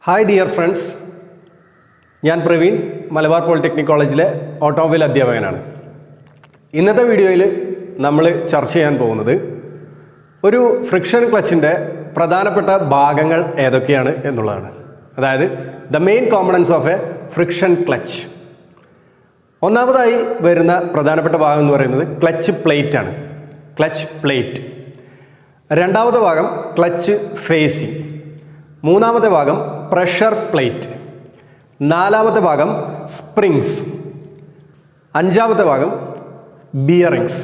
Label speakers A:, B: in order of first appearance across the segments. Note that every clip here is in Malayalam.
A: ഹായ് ഡിയർ ഫ്രണ്ട്സ് ഞാൻ പ്രവീൺ മലബാർ പോളിടെക്നിക് കോളേജിലെ ഓട്ടോമൊബൈൽ അധ്യാപകനാണ് ഇന്നത്തെ വീഡിയോയിൽ നമ്മൾ ചർച്ച ചെയ്യാൻ പോകുന്നത് ഒരു ഫ്രിക്ഷൻ ക്ലച്ചിൻ്റെ പ്രധാനപ്പെട്ട ഭാഗങ്ങൾ ഏതൊക്കെയാണ് എന്നുള്ളതാണ് അതായത് the main components of a friction clutch ഒന്നാമതായി വരുന്ന പ്രധാനപ്പെട്ട ഭാഗം എന്ന് പറയുന്നത് ക്ലച്ച് പ്ലേറ്റ് ആണ് ക്ലച്ച് പ്ലേറ്റ് രണ്ടാമത്തെ ഭാഗം ക്ലച്ച് ഫേസിംഗ് മൂന്നാമത്തെ ഭാഗം പ്രഷർ പ്ലേറ്റ് നാലാമത്തെ ഭാഗം സ്പ്രിങ്സ് അഞ്ചാമത്തെ ഭാഗം ബിയറിങ്സ്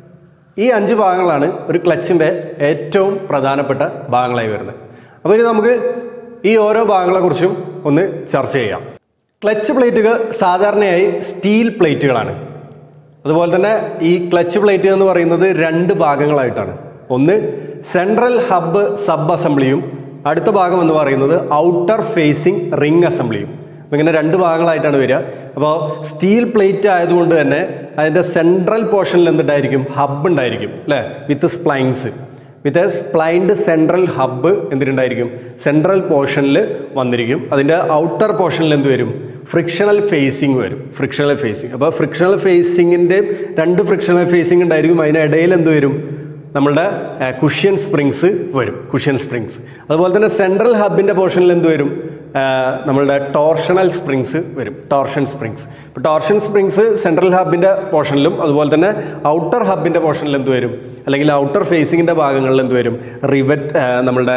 A: ഈ അഞ്ച് ഭാഗങ്ങളാണ് ഒരു ക്ലച്ചിൻ്റെ ഏറ്റവും പ്രധാനപ്പെട്ട ഭാഗങ്ങളായി വരുന്നത് അപ്പോൾ ഇനി നമുക്ക് ഈ ഓരോ ഭാഗങ്ങളെക്കുറിച്ചും ഒന്ന് ചർച്ച ചെയ്യാം ക്ലച്ച് പ്ലേറ്റുകൾ സാധാരണയായി സ്റ്റീൽ പ്ലേറ്റുകളാണ് അതുപോലെ തന്നെ ഈ ക്ലച്ച് പ്ലേറ്റ് എന്ന് പറയുന്നത് രണ്ട് ഭാഗങ്ങളായിട്ടാണ് ഒന്ന് സെൻട്രൽ ഹബ്ബ് സബ് അസംബ്ലിയും അടുത്ത ഭാഗം എന്ന് പറയുന്നത് ഔട്ടർ ഫേസിംഗ് റിംഗ് അസംബ്ലിയും അപ്പോൾ ഇങ്ങനെ രണ്ട് ഭാഗങ്ങളായിട്ടാണ് വരിക അപ്പോൾ സ്റ്റീൽ പ്ലേറ്റ് ആയതുകൊണ്ട് തന്നെ അതിൻ്റെ സെൻട്രൽ പോർഷനിൽ എന്തുണ്ടായിരിക്കും ഹബ്ബ് ഉണ്ടായിരിക്കും അല്ലേ with splines with a splined central hub എന്തിനുണ്ടായിരിക്കും സെൻട്രൽ പോർഷനിൽ വന്നിരിക്കും അതിൻ്റെ ഔട്ടർ പോർഷനിൽ എന്ത് വരും ഫ്രിക്ഷണൽ ഫേസിങ് വരും ഫ്രിക്ഷണൽ ഫേസിങ് അപ്പോൾ ഫ്രിക്ഷണൽ ഫേസിങ്ങിൻ്റെ രണ്ട് ഫ്രിക്ഷണൽ ഫേസിങ് ഉണ്ടായിരിക്കും അതിനിടയിൽ എന്ത് വരും നമ്മളുടെ കുഷ്യൻ സ്പ്രിങ്സ് വരും കുഷ്യൻ സ്പ്രിങ്സ് അതുപോലെ തന്നെ സെൻട്രൽ ഹബിൻ്റെ പോർഷനിൽ എന്ത് വരും ആ, നമ്മളുടെ ടോർഷണൽ സ്പ്രിങ്സ് വരും ടോർഷൻ സ്പ്രിങ്സ് ഇപ്പോൾ ടോർഷൻ സ്പ്രിങ്സ് സെൻട്രൽ ഹബിൻ്റെ പോർഷനിലും അതുപോലെ തന്നെ ഔട്ടർ ഹബിൻ്റെ പോർഷനിൽ എന്ത് വരും അല്ലെങ്കിൽ ഔട്ടർ ഫേസിങ്ങിൻ്റെ ഭാഗങ്ങളിൽ എന്ത് വരും റിവറ്റ് ആ, നമ്മളുടെ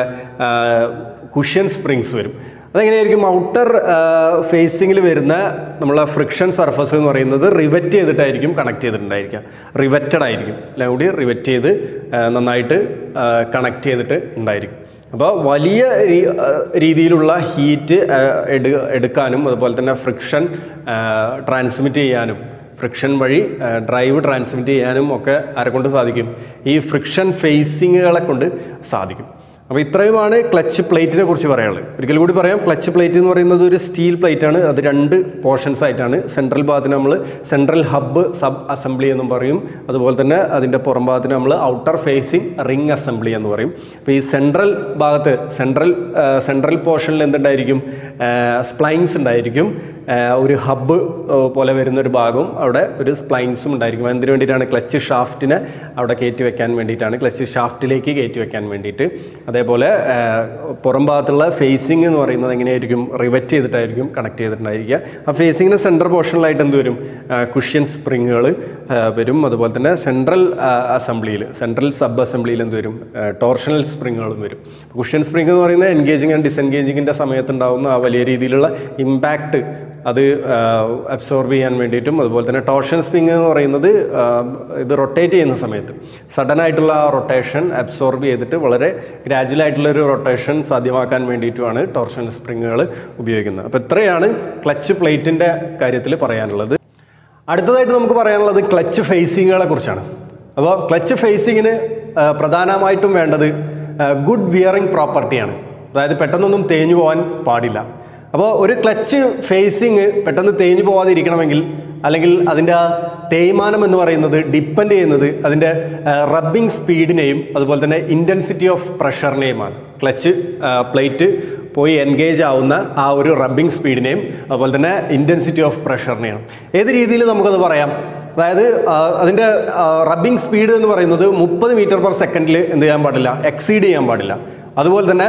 A: കുഷ്യൻ സ്പ്രിങ്സ് വരും അതെങ്ങനെയായിരിക്കും ഔട്ടർ ഫേസിങ്ങിൽ വരുന്ന നമ്മളെ ഫ്രിക്ഷൻ സർഫസ് എന്ന് പറയുന്നത് റിവറ്റ് ചെയ്തിട്ടായിരിക്കും കണക്ട് ചെയ്തിട്ടുണ്ടായിരിക്കുക റിവറ്റഡ് ആയിരിക്കും എല്ലാം കൂടി റിവറ്റ് ചെയ്ത് ആ, നന്നായിട്ട് കണക്ട് ചെയ്തിട്ട് ഉണ്ടായിരിക്കും അപ്പോൾ വലിയ രീ- ആ, രീതിയിലുള്ള ഹീറ്റ് എടു എടുക്കാനും അതുപോലെ തന്നെ ഫ്രിക്ഷൻ ട്രാൻസ്മിറ്റ് ചെയ്യാനും ഫ്രിക്ഷൻ വഴി ഡ്രൈവ് ട്രാൻസ്മിറ്റ് ചെയ്യാനും ഒക്കെ ആരെ കൊണ്ട് സാധിക്കും ഈ ഫ്രിക്ഷൻ ഫേസിങ്ങുകളെ കൊണ്ട് സാധിക്കും അപ്പോൾ ഇത്രയുമാണ് ക്ലച്ച് പ്ലേറ്റിനെ കുറിച്ച് പറയാനുള്ളത് ഒരിക്കൽ കൂടി പറയാം ക്ലച്ച് പ്ലേറ്റ് എന്ന് പറയുന്നത് ഒരു സ്റ്റീൽ പ്ലേറ്റ് ആണ് അത് രണ്ട് പോർഷൻസ് ആയിട്ടാണ് സെൻട്രൽ ഭാഗത്തിന് നമ്മൾ സെൻട്രൽ ഹബ്ബ് സബ് അസംബ്ലി എന്നും പറയും അതുപോലെ തന്നെ അതിൻ്റെ പുറം ഭാഗത്തിന് നമ്മൾ ഔട്ടർ ഫേസിങ് റിംഗ് അസംബ്ലി എന്ന് പറയും അപ്പോൾ ഈ സെൻട്രൽ ഭാഗത്ത് സെൻട്രൽ സെൻട്രൽ പോർഷനിൽ എന്തുണ്ടായിരിക്കും സ്പ്ലൈൻസ് ഉണ്ടായിരിക്കും ആ, ഒരു ഹബ്ബ് പോലെ വരുന്ന ഒരു ഭാഗവും അവിടെ ഒരു സ്പ്ലൈൻസും ഉണ്ടായിരിക്കും എന്തിനു വേണ്ടിയിട്ടാണ് ക്ലച്ച് ഷാഫ്റ്റിനെ അവിടെ കയറ്റി വെക്കാൻ വേണ്ടിയിട്ടാണ് ക്ലച്ച് ഷാഫ്റ്റിലേക്ക് കയറ്റി വെക്കാൻ വേണ്ടിയിട്ട് അതേപോലെ ആ, പുറം ഭാഗത്തുള്ള ഫേസിംഗ് എന്ന് പറയുന്നത് എങ്ങനെയായിരിക്കും റിവറ്റ് ചെയ്തിട്ടായിരിക്കും കണക്ട് ചെയ്തിട്ടുണ്ടായിരിക്കുക ആ ഫേസിങ്ങിന് സെൻട്രൽ പോർഷനിലായിട്ട് എന്ത് വരും കുഷ്യൻ സ്പ്രിങ്ങുകൾ വരും അതുപോലെ തന്നെ സെൻട്രൽ അസംബ്ലിയിൽ സെൻട്രൽ സബ് അസംബ്ലിയിൽ എന്ത് വരും ടോർഷണൽ സ്പ്രിങ്ങുകളും വരും കുഷ്യൻ സ്പ്രിങ് എന്ന് പറയുന്നത് എൻഗേജിങ് ആൻഡ് ഡിസെൻഗേജിങ്ങിൻ്റെ സമയത്തുണ്ടാകുന്ന ആ വലിയ രീതിയിലുള്ള ഇമ്പാക്റ്റ് അത് അബ്സോർബ് ചെയ്യാൻ വേണ്ടിയിട്ടും അതുപോലെ തന്നെ ടോർഷൻ സ്പ്രിങ് എന്ന് പറയുന്നത് ആ, ഇത് റൊട്ടേറ്റ് ചെയ്യുന്ന സമയത്ത് സഡൻ ആയിട്ടുള്ള ആ റൊട്ടേഷൻ അബ്സോർബ് ചെയ്തിട്ട് വളരെ ഗ്രാജുവൽ ആയിട്ടുള്ള ഒരു റൊട്ടേഷൻ സാധ്യമാക്കാൻ വേണ്ടിയിട്ടുമാണ് ടോർഷൻ സ്പ്രിങ്ങുകൾ ഉപയോഗിക്കുന്നത് അപ്പോൾ ഇത്രയാണ് ക്ലച്ച് പ്ലേറ്റിൻ്റെ കാര്യത്തിൽ പറയാനുള്ളത് അടുത്തതായിട്ട് നമുക്ക് പറയാനുള്ളത് ക്ലച്ച് ഫേസിങ്ങുകളെ കുറിച്ചാണ് അപ്പോൾ ക്ലച്ച് ഫേസിങ്ങിന് പ്രധാനമായിട്ടും വേണ്ടത് ഗുഡ് വിയറിംഗ് പ്രോപ്പർട്ടിയാണ് അതായത് പെട്ടെന്നൊന്നും തേഞ്ഞു പോകാൻ പാടില്ല അപ്പോൾ ഒരു ക്ലച്ച് ഫേസിങ് പെട്ടെന്ന് തേഞ്ഞു പോകാതിരിക്കണമെങ്കിൽ അല്ലെങ്കിൽ അതിൻ്റെ ആ തേയ്മാനം എന്ന് പറയുന്നത് ഡിപ്പെൻഡ് ചെയ്യുന്നത് അതിൻ്റെ റബ്ബിംഗ് സ്പീഡിനെയും അതുപോലെ തന്നെ ഇൻറ്റൻസിറ്റി ഓഫ് പ്രഷറിനെയുമാണ് ക്ലച്ച് പ്ലേറ്റ് പോയി എൻഗേജ് ആവുന്ന ആ ഒരു റബ്ബിംഗ് സ്പീഡിനെയും അതുപോലെ തന്നെ ഇൻറ്റൻസിറ്റി ഓഫ് പ്രഷറിനെയാണ് ഏത് രീതിയിൽ നമുക്കത് പറയാം അതായത് ആ, അതിൻ്റെ റബ്ബിംഗ് സ്പീഡ് എന്ന് പറയുന്നത് മുപ്പത് മീറ്റർ പെർ സെക്കൻഡിൽ എന്ത് ചെയ്യാൻ പാടില്ല എക്സീഡ് ചെയ്യാൻ പാടില്ല അതുപോലെ തന്നെ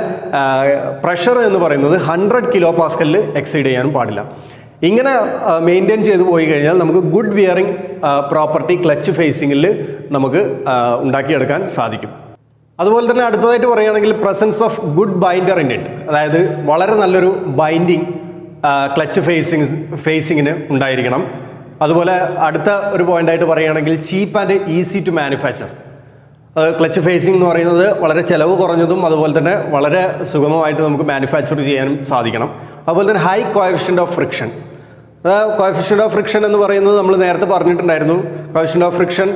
A: പ്രഷർ എന്ന് പറയുന്നത് ഹൺഡ്രഡ് കിലോ പാസ്കലിൽ എക്സീഡ് ചെയ്യാനും പാടില്ല ഇങ്ങനെ മെയിൻറ്റെയിൻ ചെയ്ത് പോയി കഴിഞ്ഞാൽ നമുക്ക് ഗുഡ് വിയറിംഗ് പ്രോപ്പർട്ടി ക്ലച്ച് ഫേസിങ്ങിൽ നമുക്ക് ആ, ഉണ്ടാക്കിയെടുക്കാൻ സാധിക്കും അതുപോലെ തന്നെ അടുത്തതായിട്ട് പറയുകയാണെങ്കിൽ presence of good binder in it അതായത് വളരെ നല്ലൊരു ബൈൻഡിങ് ക്ലച്ച് ഫേസിങ് ഫേസിങ്ങിന് ഉണ്ടായിരിക്കണം അതുപോലെ അടുത്ത ഒരു പോയിന്റായിട്ട് പറയുകയാണെങ്കിൽ cheap and easy to manufacture clutch facing എന്ന് പറയുന്നത് വളരെ ചിലവ് കുറഞ്ഞതും അതുപോലെ തന്നെ വളരെ സുഗമമായിട്ട് നമുക്ക് മാനുഫാക്ചർ ചെയ്യാനും സാധിക്കണം അതുപോലെ തന്നെ high coefficient of friction coefficient of friction എന്ന് പറയുന്നത് നമ്മൾ നേരത്തെ പറഞ്ഞിട്ടുണ്ടായിരുന്നു കോയഫിഷ്യൻ്റ് ഓഫ് ഫ്രിക്ഷൻ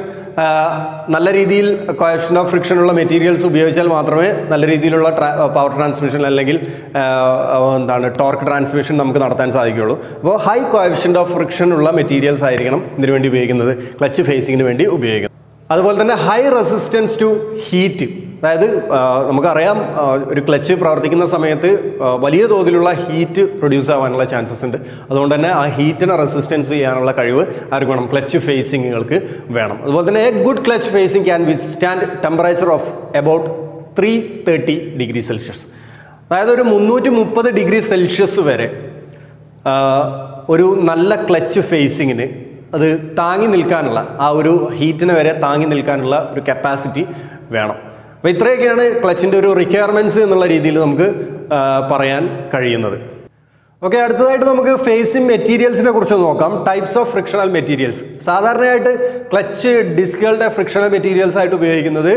A: നല്ല രീതിയിൽ കോയഫിഷ്യൻ്റ് ഓഫ് ഫ്രിക്ഷൻ ഉള്ള മെറ്റീരിയൽസ് ഉപയോഗിച്ചാൽ മാത്രമേ നല്ല രീതിയിലുള്ള പവർ ട്രാൻസ്മിഷൻ അല്ലെങ്കിൽ ആ, എന്താണ് ടോർക്ക് ട്രാൻസ്മിഷൻ നമുക്ക് നടത്താൻ സാധിക്കുകയുള്ളൂ അപ്പോൾ ഹൈ കോയഫിഷ്യൻ്റ് ഓഫ് ഫ്രിക്ഷൻ ഉള്ള മെറ്റീരിയൽസ് ആയിരിക്കണം ഇതിനു വേണ്ടി ഉപയോഗിക്കുന്നത് ക്ലച്ച് ഫേസിങ്ങിന് വേണ്ടി ഉപയോഗിക്കുന്നത് അതുപോലെ തന്നെ ഹൈ റെസിസ്റ്റൻസ് ടു ഹീറ്റ് അതായത് ആ, നമുക്കറിയാം ആ, ഒരു ക്ലച്ച് പ്രവർത്തിക്കുന്ന സമയത്ത് ആ, വലിയ തോതിലുള്ള ഹീറ്റ് പ്രൊഡ്യൂസ് ആവാനുള്ള ചാൻസസ് ഉണ്ട് അതുകൊണ്ട് തന്നെ ആ ഹീറ്റിനെ റെസിസ്റ്റൻസ് ചെയ്യാനുള്ള കഴിവ് ആർക്ക് വേണം ക്ലച്ച് ഫേസിങ്ങുകൾക്ക് വേണം അതുപോലെ തന്നെ a good clutch facing can withstand temperature of about three thirty degree Celsius അതായത് ഒരു മുന്നൂറ്റി മുപ്പത് ഡിഗ്രി സെൽഷ്യസ് വരെ ആ, ഒരു നല്ല ക്ലച്ച് ഫേസിങ്ങിന് അത് താങ്ങി നിൽക്കാനുള്ള ആ ഒരു ഹീറ്റിനെ വരെ താങ്ങി നിൽക്കാനുള്ള ഒരു കപ്പാസിറ്റി വേണം അപ്പോൾ ഇത്രയൊക്കെയാണ് ക്ലച്ചിൻ്റെ ഒരു റിക്വയർമെൻറ്റ്സ് എന്നുള്ള രീതിയിൽ നമുക്ക് ആ, പറയാൻ കഴിയുന്നത് ഓക്കെ അടുത്തതായിട്ട് നമുക്ക് ഫേസിംഗ് മെറ്റീരിയൽസിനെ കുറിച്ച് നോക്കാം ടൈപ്സ് ഓഫ് ഫ്രിക്ഷണൽ മെറ്റീരിയൽസ് സാധാരണയായിട്ട് ക്ലച്ച് ഡിസ്കുകളുടെ ഫ്രിക്ഷണൽ മെറ്റീരിയൽസ് ആയിട്ട് ഉപയോഗിക്കുന്നത്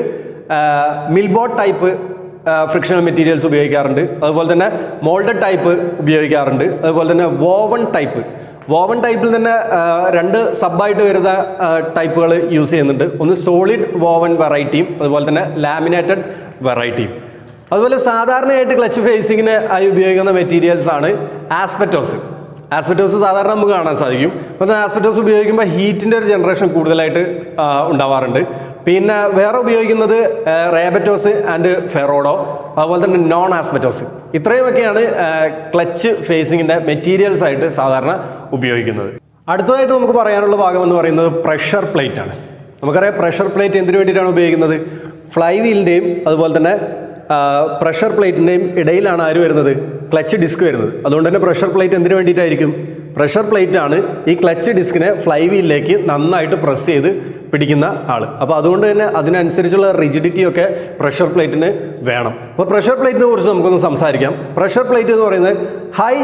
A: മിൽബോട്ട് ടൈപ്പ് ഫ്രിക്ഷണൽ മെറ്റീരിയൽസ് ഉപയോഗിക്കാറുണ്ട് അതുപോലെ തന്നെ മോൾഡഡ് ടൈപ്പ് ഉപയോഗിക്കാറുണ്ട് അതുപോലെ തന്നെ വോവൺ ടൈപ്പ് വോവൺ ടൈപ്പിൽ തന്നെ ആ, രണ്ട് സബായിട്ട് വരുന്ന ടൈപ്പുകൾ യൂസ് ചെയ്യുന്നുണ്ട് ഒന്ന് സോളിഡ് വോവൺ വെറൈറ്റിയും അതുപോലെ തന്നെ ലാമിനേറ്റഡ് വെറൈറ്റിയും അതുപോലെ സാധാരണയായിട്ട് ക്ലച്ച് ഫേസിങ്ങിന് ആയി ഉപയോഗിക്കുന്ന മെറ്റീരിയൽസ് ആണ് ആസ്പെറ്റോസ് ആസ്പെറ്റോസ് സാധാരണ നമുക്ക് കാണാൻ സാധിക്കും അപ്പോൾ ആസ്പെറ്റോസ് ഉപയോഗിക്കുമ്പോൾ ഹീറ്റിൻ്റെ ഒരു ജനറേഷൻ കൂടുതലായിട്ട് ആ, ഉണ്ടാവാറുണ്ട് പിന്നെ വേറെ ഉപയോഗിക്കുന്നത് റേബറ്റോസ് ആൻഡ് ഫെറോഡോ അതുപോലെ തന്നെ നോൺ ആസ്പെറ്റോസ് ഇത്രയുമൊക്കെയാണ് ക്ലച്ച് ഫേസിങ്ങിൻ്റെ മെറ്റീരിയൽസ് ആയിട്ട് സാധാരണ ഉപയോഗിക്കുന്നത് അടുത്തതായിട്ട് നമുക്ക് പറയാനുള്ള ഭാഗം എന്ന് പറയുന്നത് പ്രഷർ പ്ലേറ്റ് ആണ് നമുക്കറിയാം പ്രഷർ പ്ലേറ്റ് എന്തിനു വേണ്ടിയിട്ടാണ് ഉപയോഗിക്കുന്നത് ഫ്ലൈ വീലിൻ്റെയും അതുപോലെ തന്നെ പ്രഷർ പ്ലേറ്റിൻ്റെയും ഇടയിലാണ് ആര് വരുന്നത് ക്ലച്ച് ഡിസ്ക് വരുന്നത് അതുകൊണ്ട് തന്നെ പ്രഷർ പ്ലേറ്റ് എന്തിനു വേണ്ടിയിട്ടായിരിക്കും പ്രഷർ പ്ലേറ്റ് ആണ് ഈ ക്ലച്ച് ഡിസ്കിനെ ഫ്ലൈ വീലിലേക്ക് നന്നായിട്ട് പ്രസ് ചെയ്ത് പിടിക്കുന്ന ആൾ അപ്പോൾ അതുകൊണ്ട് തന്നെ അതിനനുസരിച്ചുള്ള റിജിഡിറ്റി ഒക്കെ പ്രഷർ പ്ലേറ്റിന് വേണം അപ്പോൾ പ്രഷർ പ്ലേറ്റിനെ കുറിച്ച് നമുക്കൊന്ന് സംസാരിക്കാം പ്രഷർ പ്ലേറ്റ് എന്ന് പറയുന്നത് ഹൈ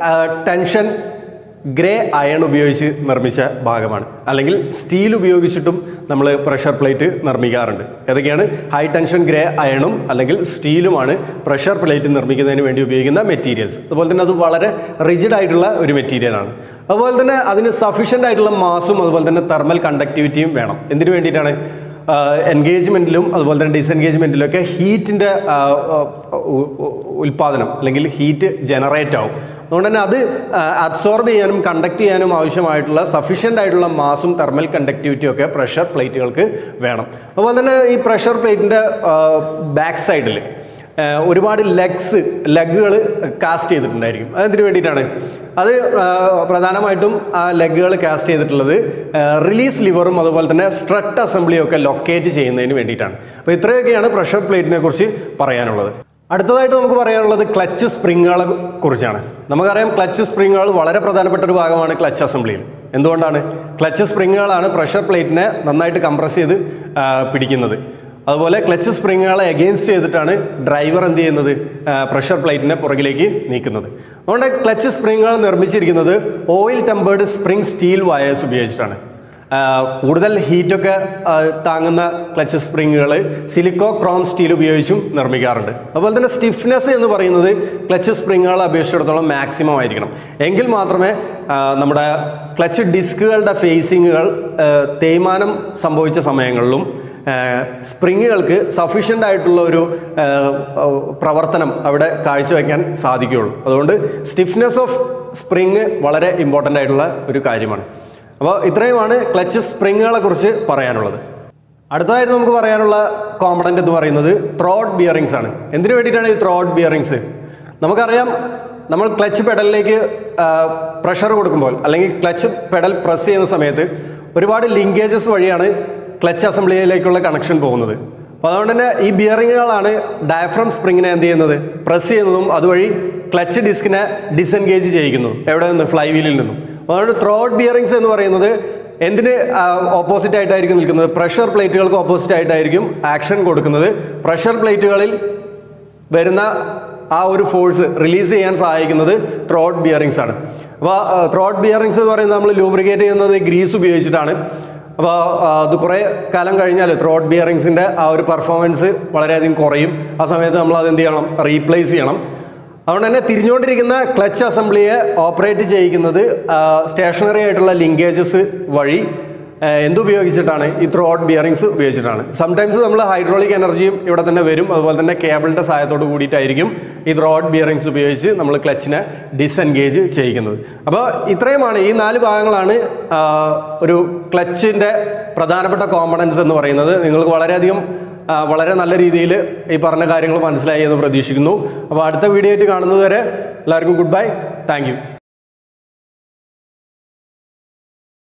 A: ടെൻഷൻ ഗ്രേ അയൺ ഉപയോഗിച്ച് നിർമ്മിച്ച ഭാഗമാണ് അല്ലെങ്കിൽ സ്റ്റീൽ ഉപയോഗിച്ചിട്ടും നമ്മൾ പ്രഷർ പ്ലേറ്റ് നിർമ്മിക്കാറുണ്ട് ഏതൊക്കെയാണ് ഹൈ ടെൻഷൻ ഗ്രേ അയണും അല്ലെങ്കിൽ സ്റ്റീലുമാണ് പ്രഷർ പ്ലേറ്റ് നിർമ്മിക്കുന്നതിന് വേണ്ടി ഉപയോഗിക്കുന്ന മെറ്റീരിയൽസ് അതുപോലെ തന്നെ അത് വളരെ റിജിഡ് ആയിട്ടുള്ള ഒരു മെറ്റീരിയലാണ് അതുപോലെ തന്നെ അതിന് സഫീഷ്യൻ്റ് ആയിട്ടുള്ള മാസും അതുപോലെ തന്നെ തെർമൽ കണ്ടക്ടിവിറ്റിയും വേണം എന്തിനു വേണ്ടിയിട്ടാണ് എൻഗേജ്മെൻറ്റിലും അതുപോലെ തന്നെ ഡിസെൻഗേജ്മെൻറ്റിലും ഒക്കെ ഹീറ്റിൻ്റെ ഉൽപ്പാദനം അല്ലെങ്കിൽ ഹീറ്റ് ജനറേറ്റ് ആവും അതുകൊണ്ട് തന്നെ അത് അബ്സോർബ് ചെയ്യാനും കണ്ടക്ട് ചെയ്യാനും ആവശ്യമായിട്ടുള്ള സഫീഷ്യൻ്റ് ആയിട്ടുള്ള മാസും തെർമൽ കണ്ടക്ടിവിറ്റിയും ഒക്കെ പ്രഷർ പ്ലേറ്റുകൾക്ക് വേണം അതുപോലെ തന്നെ ഈ പ്രഷർ പ്ലേറ്റിൻ്റെ ബാക്ക് സൈഡിൽ ഒരുപാട് ലെഗ്സ് ലെഗുകൾ കാസ്റ്റ് ചെയ്തിട്ടുണ്ടായിരിക്കും അതെന്തിനു വേണ്ടിയിട്ടാണ് അത് ആ, പ്രധാനമായിട്ടും ആ ലെഗുകൾ കാസ്റ്റ് ചെയ്തിട്ടുള്ളത് റിലീസ് ലിവറും അതുപോലെ തന്നെ സ്ട്രക്ട് അസംബ്ലിയും ഒക്കെ ലൊക്കേറ്റ് ചെയ്യുന്നതിന് വേണ്ടിയിട്ടാണ് അപ്പോൾ ഇത്രയൊക്കെയാണ് പ്രഷർ പ്ലേറ്റിനെ കുറിച്ച് പറയാനുള്ളത് അടുത്തതായിട്ട് നമുക്ക് പറയാനുള്ളത് ക്ലച്ച് സ്പ്രിങ്ങുകളെ കുറിച്ചാണ് നമുക്കറിയാം ക്ലച്ച് സ്പ്രിങ്ങുകൾ വളരെ പ്രധാനപ്പെട്ട ഒരു ഭാഗമാണ് ക്ലച്ച് അസംബ്ലിയിൽ എന്തുകൊണ്ടാണ് ക്ലച്ച് സ്പ്രിങ്ങുകളാണ് പ്രഷർ പ്ലേറ്റിനെ നന്നായിട്ട് കംപ്രസ് ചെയ്ത് ആ, പിടിക്കുന്നത് അതുപോലെ ക്ലച്ച് സ്പ്രിങ്ങുകളെ എഗെയിൻസ്റ്റ് ചെയ്തിട്ടാണ് ഡ്രൈവർ എന്ത് ചെയ്യുന്നത് പ്രഷർ പ്ലേറ്റിനെ പുറകിലേക്ക് നീക്കുന്നത് അതുകൊണ്ട് ക്ലച്ച് സ്പ്രിങ്ങുകൾ നിർമ്മിച്ചിരിക്കുന്നത് oil tempered spring steel wires ഉപയോഗിച്ചിട്ടാണ് ആ, കൂടുതൽ ഹീറ്റൊക്കെ ആ, താങ്ങുന്ന ക്ലച്ച് സ്പ്രിങ്ങുകൾ സിലിക്കോ ക്രോം സ്റ്റീൽ ഉപയോഗിച്ചും നിർമ്മിക്കാറുണ്ട് അതുപോലെ തന്നെ സ്റ്റിഫ്നെസ് എന്ന് പറയുന്നത് ക്ലച്ച് സ്പ്രിങ്ങുകളെ അപേക്ഷിച്ചിടത്തോളം മാക്സിമം ആയിരിക്കണം എങ്കിൽ മാത്രമേ ആ, നമ്മുടെ ക്ലച്ച് ഡിസ്കുകളുടെ ഫേസിങ്ങുകൾ ആ, തേയ്മാനം സംഭവിച്ച സമയങ്ങളിലും സ്പ്രിങ്ങുകൾക്ക് സഫീഷ്യൻ്റ് ആയിട്ടുള്ള ഒരു ആ, ആ, പ്രവർത്തനം അവിടെ കാഴ്ചവെക്കാൻ സാധിക്കുകയുള്ളൂ അതുകൊണ്ട് സ്റ്റിഫ്നെസ് ഓഫ് സ്പ്രിങ് വളരെ ഇമ്പോർട്ടൻ്റ് ആയിട്ടുള്ള ഒരു കാര്യമാണ് അപ്പോൾ ഇത്രയുമാണ് ക്ലച്ച് സ്പ്രിങ്ങുകളെ കുറിച്ച് പറയാനുള്ളത് അടുത്തതായിട്ട് നമുക്ക് പറയാനുള്ള കോമ്പണൻ്റ് എന്ന് പറയുന്നത് ത്രോഡ് ബിയറിങ്സ് ആണ് എന്തിനു വേണ്ടിയിട്ടാണ് ഈ ത്രോഡ് ബിയറിങ്സ് നമുക്കറിയാം നമ്മൾ ക്ലച്ച് പെഡലിലേക്ക് പ്രഷർ കൊടുക്കുമ്പോൾ അല്ലെങ്കിൽ ക്ലച്ച് പെഡൽ പ്രസ് ചെയ്യുന്ന സമയത്ത് ഒരുപാട് ലിങ്കേജസ് വഴിയാണ് ക്ലച്ച് അസംബ്ലിയിലേക്കുള്ള കണക്ഷൻ പോകുന്നത് അപ്പോൾ അതുകൊണ്ട് തന്നെ ഈ ബിയറിങ്ങുകളാണ് ഡയഫ്രം സ്പ്രിങ്ങിനെ എന്ത് ചെയ്യുന്നത് പ്രസ് ചെയ്യുന്നതും അതുവഴി ക്ലച്ച് ഡിസ്കിനെ ഡിസെൻഗേജ് ചെയ്യിക്കുന്നു എവിടെ നിന്ന് ഫ്ലൈ വീലിൽ നിന്നും അപ്പോൾ അതുകൊണ്ട് ത്രോഡ് ബിയറിങ്സ് എന്ന് പറയുന്നത് എന്തിന് ഓപ്പോസിറ്റ് ആയിട്ടായിരിക്കും നിൽക്കുന്നത് പ്രഷർ പ്ലേറ്റുകൾക്ക് ഓപ്പോസിറ്റ് ആയിട്ടായിരിക്കും ആക്ഷൻ കൊടുക്കുന്നത് പ്രഷർ പ്ലേറ്റുകളിൽ വരുന്ന ആ ഒരു ഫോഴ്സ് റിലീസ് ചെയ്യാൻ സഹായിക്കുന്നത് ത്രോഡ് ബിയറിങ്സ് ആണ് അപ്പോൾ ത്രോഡ് ബിയറിങ്സ് എന്ന് പറയുന്നത് നമ്മൾ ലൂബ്രിക്കേറ്റ് ചെയ്യുന്നത് ഗ്രീസ് ഉപയോഗിച്ചിട്ടാണ് അപ്പോൾ അത് കുറേ കാലം കഴിഞ്ഞാൽ ത്രോഡ് ബിയറിങ്സിൻ്റെ ആ ഒരു പെർഫോമൻസ് വളരെയധികം കുറയും ആ സമയത്ത് നമ്മൾ അത് എന്ത് ചെയ്യണം റീപ്ലേസ് ചെയ്യണം അതുകൊണ്ട് തന്നെ തിരിഞ്ഞുകൊണ്ടിരിക്കുന്ന ക്ലച്ച് അസംബ്ലിയെ ഓപ്പറേറ്റ് ചെയ്യിക്കുന്നത് സ്റ്റേഷനറി ആയിട്ടുള്ള ലിങ്കേജസ് വഴി ആ, എന്തുപയോഗിച്ചിട്ടാണ് ഈ ത്രോട്ട് ബിയറിങ്സ് ഉപയോഗിച്ചിട്ടാണ് സംടൈംസ് നമ്മൾ ഹൈഡ്രോളിക് എനർജിയും ഇവിടെ തന്നെ വരും അതുപോലെ തന്നെ കേബിളിൻ്റെ സഹായത്തോട് കൂടിയിട്ടായിരിക്കും ഈ ത്രോട്ട് ബിയറിങ്സ് ഉപയോഗിച്ച് നമ്മൾ ക്ലച്ചിനെ ഡിസെൻഗേജ് ചെയ്യിക്കുന്നത് അപ്പോൾ ഇത്രയുമാണ് ഈ നാല് ഭാഗങ്ങളാണ് ആ, ഒരു ക്ലച്ചിൻ്റെ പ്രധാനപ്പെട്ട കോമ്പണൻസ് എന്ന് പറയുന്നത് നിങ്ങൾക്ക് വളരെയധികം ആ, വളരെ നല്ല രീതിയിൽ ഈ പറഞ്ഞ കാര്യങ്ങൾ മനസ്സിലായി എന്ന് പ്രതീക്ഷിക്കുന്നു അപ്പോൾ അടുത്ത വീഡിയോ ആയിട്ട് കാണുന്നത് വരെ എല്ലാവർക്കും ഗുഡ് ബൈ താങ്ക് യു